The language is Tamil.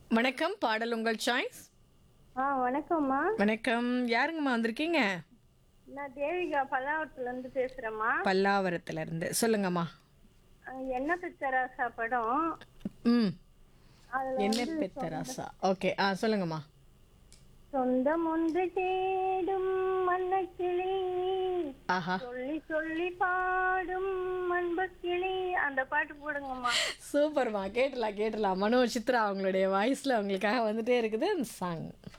வணக்கம் பாடல் உங்கள் சாய்ஸ் ஆ வணக்கம்மா வணக்கம் யாருங்கம்மா வந்திருக்கீங்க நான் தேவிகா பல்லாவரத்துல இருந்து பேசுறேம்மா பல்லாவரத்துல இருந்து சொல்லுங்கம்மா ஆ, என்ன பிச்சராசா படம் ம் அதுல என்ன பெத்தராசா ஓகே ஆ சொல்லுங்கம்மா சொந்தம் ஒன்று தேடும் மன்னக்கிளி ஆஹா சொல்லி சொல்லி பாடும் அன்பு கிளி அந்த பாட்டு போடுங்கம்மா சூப்பர்மா கேட்டலாம் கேட்டலாம் மனோ சித்ரா அவங்களுடைய வாய்ஸ்ல அவங்களுக்காக வந்துட்டே இருக்குது அந்த சாங்